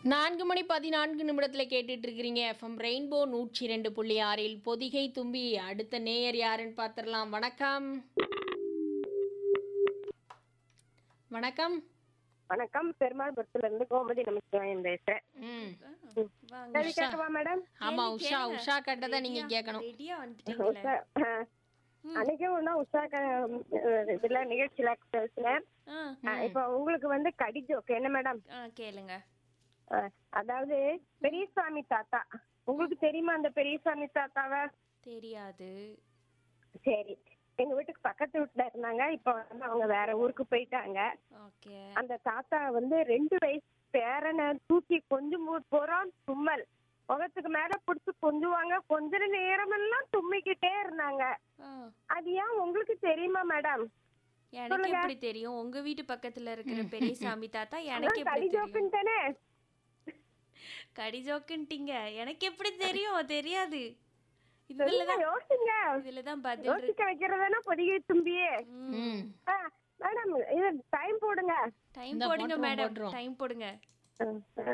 நான்கு மணி பதினான்கு நிமிடத்தில் கேட்டுட்டு இருக்கிறீங்க எஃப்எம் ரெயின்போ நூற்றி ரெண்டு புள்ளி ஆறில் பொதிகை தும்பி அடுத்த நேயர் யாருன்னு பார்த்துடலாம் வணக்கம் வணக்கம் வணக்கம் பெருமாள்புரத்துல இருந்து கோமதி நமச்சிவாயம் பேசுறேன் ம் சரி கேட்கவா மேடம் ஆமா உஷா உஷா கட்டதை நீங்க கேட்கணும் ரெடியா வந்துட்டீங்களே உஷா ஆ. அன்னைக்கு ஒண்ணா உஷா க- அஹ் இதுல நிகழ்ச்சியில பேசுனேன் ஆ, ஆ, இப்போ உங்களுக்கு வந்து கடி ஜோக்கு என்ன மேடம் ஆ, கேளுங்க ஆ, அதாவது பெரியசாமி தாத்தா உங்களுக்கு தெரியுமா அந்த பெரியசாமி தாத்தாவ தெரியாது சரி எங்க வீட்டுக்கு பக்கத்து வீட்டுல இருந்தாங்க இப்ப வந்து அவங்க வேற ஊருக்கு போயிட்டாங்க ஓகே அந்த தாத்தா வந்து ரெண்டு வயசு பேரனை தூக்கி கொஞ்சம் போறான் தும்மல் முகத்துக்கு மேல புடிச்சு கொஞ்சுவாங்க கொஞ்ச நேரமெல்லாம் தும்மிக்கிட்டே இருந்தாங்க ஆ, அது ஏன் உங்களுக்கு தெரியுமா மேடம் எனக்கு எப்படி தெரியும் உங்க வீட்டு பக்கத்துல இருக்கிற பெரியசாமி தாத்தா எனக்கு எப்படி கடி தெரியும் ஜோக்குன்னு தானே கடி ஜோக்குன்ட்டீங்க எனக்கு எப்படி தெரியும் தெரியாது இதுலதான் யோசிங்க இதுலதான் பதில் இருக்கு யோசிக்க வைக்கிறதுனா பொதிகை தும்பியே ம் ஆ, மேடம் இது டைம் போடுங்க டைம் இந்த போடுங்க போட்டுருவோம், மேடம் போட்டுருவோம். டைம் போடுங்க ஆ, ஆ.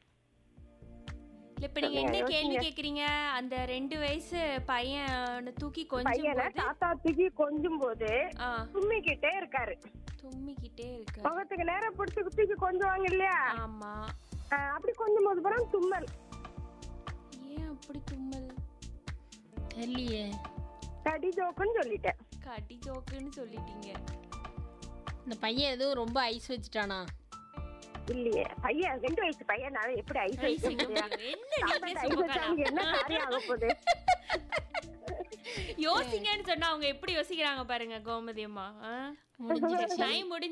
இல்ல இப்ப நீங்க என்ன கேள்வி கேக்குறீங்க அந்த ரெண்டு வயசு பையன் தூக்கி கொஞ்சம் பையனை போது தாத்தா தூக்கி கொஞ்சும் போது ஆ தும்மிக்கிட்டே இருக்காரு தும்மிக்கிட்டே இருக்கு முகத்துக்கு நேரம் புடிச்சு தூக்கி கொஞ்சுவாங்க இல்லையா ஆமா ஆ, அப்படி கொஞ்சம் போது பிறகு தும்மல் ஏன் அப்படி தும்மல் தெரியலையே கடி ஜோக்குன்னு சொல்லிட்டேன் கடி ஜோக்குன்னு சொல்லிட்டீங்க இந்த பையன் எதுவும் ரொம்ப ஐஸ் வச்சுட்டானா இல்லையே பையன் ரெண்டு வயசு பையனால எப்படி ஐஸ் ஐஸ் வைக்க வைக்க முடியும் முடியும். என்ன தாத்தா நீங்களே ஐஸ் வச்சா சுமக்கலாம். என்ன காரியம் ஆக போகுது யோசிங்கன்னு சொன்னா அவங்க எப்படி யோசிக்கிறாங்க பாருங்க கோமதி அம்மா முடிஞ்சிருச்சு டைம் முடிஞ்சு